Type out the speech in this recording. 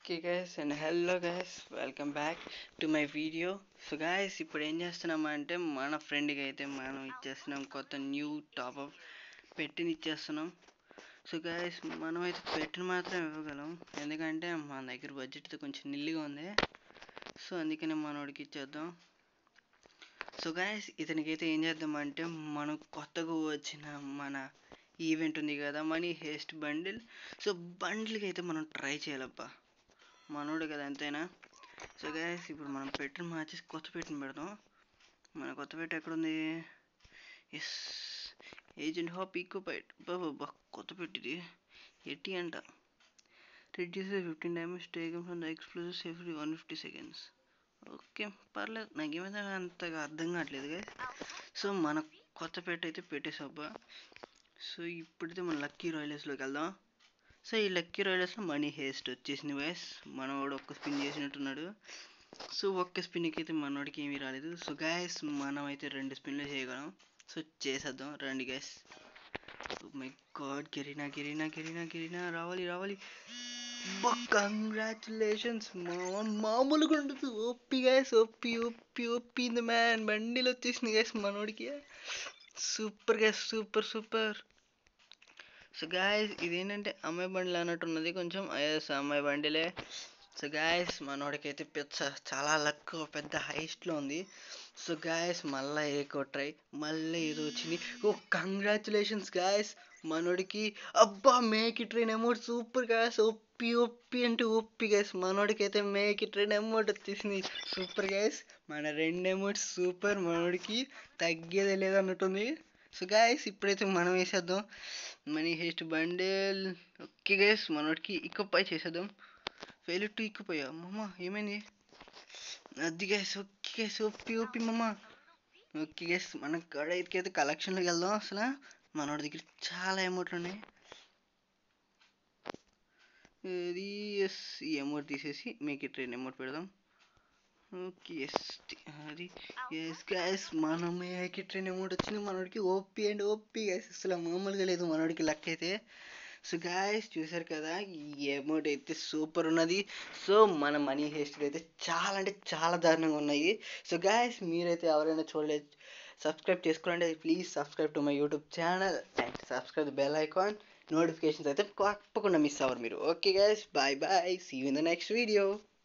okay guys and hello guys welcome back to my video so guys ఇప్పుడు ఏం చేస్తున్నామంటే మన ఫ్రెండ్కి అయితే మనం ఇచ్చేస్తున్నాం కొత్త న్యూ టాప్అప్ పెట్టిని ఇచ్చేస్తున్నాం సో గైస్ మనం అయితే పెట్టిన మాత్రం ఇవ్వగలం ఎందుకంటే మన దగ్గర బడ్జెట్ కొంచెం నిల్లుగా ఉంది సో అందుకనే మనోడికి ఇచ్చేద్దాం సో గైస్ ఇతనికి అయితే ఏం చేద్దామంటే మనం కొత్తగా వచ్చిన మన ఈవెంట్ ఉంది కదా మనీ హేస్ట్ బండిల్ సో బండిల్కి అయితే మనం ట్రై చేయాలబ్బా మనోడు కదా ఎంతైనా సో గైస్ ఇప్పుడు మనం పెట్టిన మార్చేసి కొత్త పెట్టిన పెడదాం మన కొత్త పెట్ట ఎక్కడుంది ఎస్ ఏజెంట్ హాప్ ఈకో పైట్ బాబా కొత్త పెట్టిది ఎట్టి అంట reduce fifteen damage taken from the explosive safety one fifty seconds okay పర్లేదు నాకేమైతే అంతగా అర్థం కావట్లేదు గైస్ సో మన కొత్త పెట్ట అయితే పెట్టేసబ్బా సో ఇప్పుడైతే మన లక్కీ రాయలర్స్లోకి వెళ్దాం సో ఈ లక్కీ రాయలర్స్లో మనీ హేస్ట్ వచ్చేసింది వైస్ మనవాడు ఒక్క స్పిన్ చేసినట్టున్నాడు సో ఒక్క స్పిన్కి అయితే మనవాడికి ఏమీ రాలేదు సో గాయస్ మనం అయితే రెండు స్పిన్లు చేయగలం సో చేసేద్దాం రండి గాయస్ మై గాడ్ గిరినా గిరినా గిరినా గిరినా రావాలి రావాలి కంగ్రాచులేషన్స్ మామూలుగా ఉండదు OP guys OP OP OP ఇంది మ్యాన్ బండిలో వచ్చేసింది గాయస్ మనోడికి super guys super super so guys ఇదేంటంటే అమ్మాయి బండిలు అన్నట్టు ఉన్నది కొంచెం ఎస్ అమ్మాయి బండిలే సో గాయస్ మనోడికైతే పెద్ద చాలా లక్ పెద్ద హైస్ట్లో ఉంది సో గాయస్ మళ్ళీ ఏకో ట్రై మళ్ళీ ఏదో వచ్చింది ఓ కంగ్రాచులేషన్స్ గాయస్ మనోడికి అబ్బా మేకి train amount super guys OP OP అంటే ఒప్పి గాయస్ మనోడికి అయితే మేకి ట్రైన్ అమౌంట్ వచ్చేసింది సూపర్ గాయస్ మన రెండు అమౌంట్ సూపర్ మనోడికి తగ్గేదే లేదన్నట్టుంది సో గాయస్ ఇప్పుడైతే మనం వేసేద్దాం money heist bundle okay guys మనోడికి ఇకపై చేసేద్దాం ఫెయిల్ టు ఇకపోయా మమ్మ ఏమైంది అది guys okay guys OP OP మమ్మ ఓకే గైస్ మన కాడ అయితే కలెక్షన్లోకి వెళ్దాం అసలు మనోడి దగ్గర చాలా అమౌంట్లు ఉన్నాయి ఇది ఎస్ ఈ అమౌంట్ తీసేసి మీకు ట్రైన్ అమౌంట్ పెడదాం ఓకే ఎస్ అది ఎస్ గ్యాస్ మనం మేకి ట్రైన్ అమౌంట్ వచ్చింది మనోడికి ఓపీ అండ్ ఓపీ గ్యాస్ అసలు మామూలుగా లేదు మనోడికి లక్ అయితే సో గాయస్ చూసారు కదా ఈ అమౌంట్ అయితే సూపర్ ఉన్నది సో మన మనీ హేస్ట్లు అయితే చాలా అంటే చాలా దారుణంగా ఉన్నాయి సో గాయస్ మీరైతే ఎవరైనా చూడలేదు సబ్స్క్రైబ్ చేసుకోండి please subscribe to my YouTube channel and subscribe bell icon notifications అయితే తప్పకుండా మిస్ అవ్వరు మీరు okay guys bye bye see you in the next video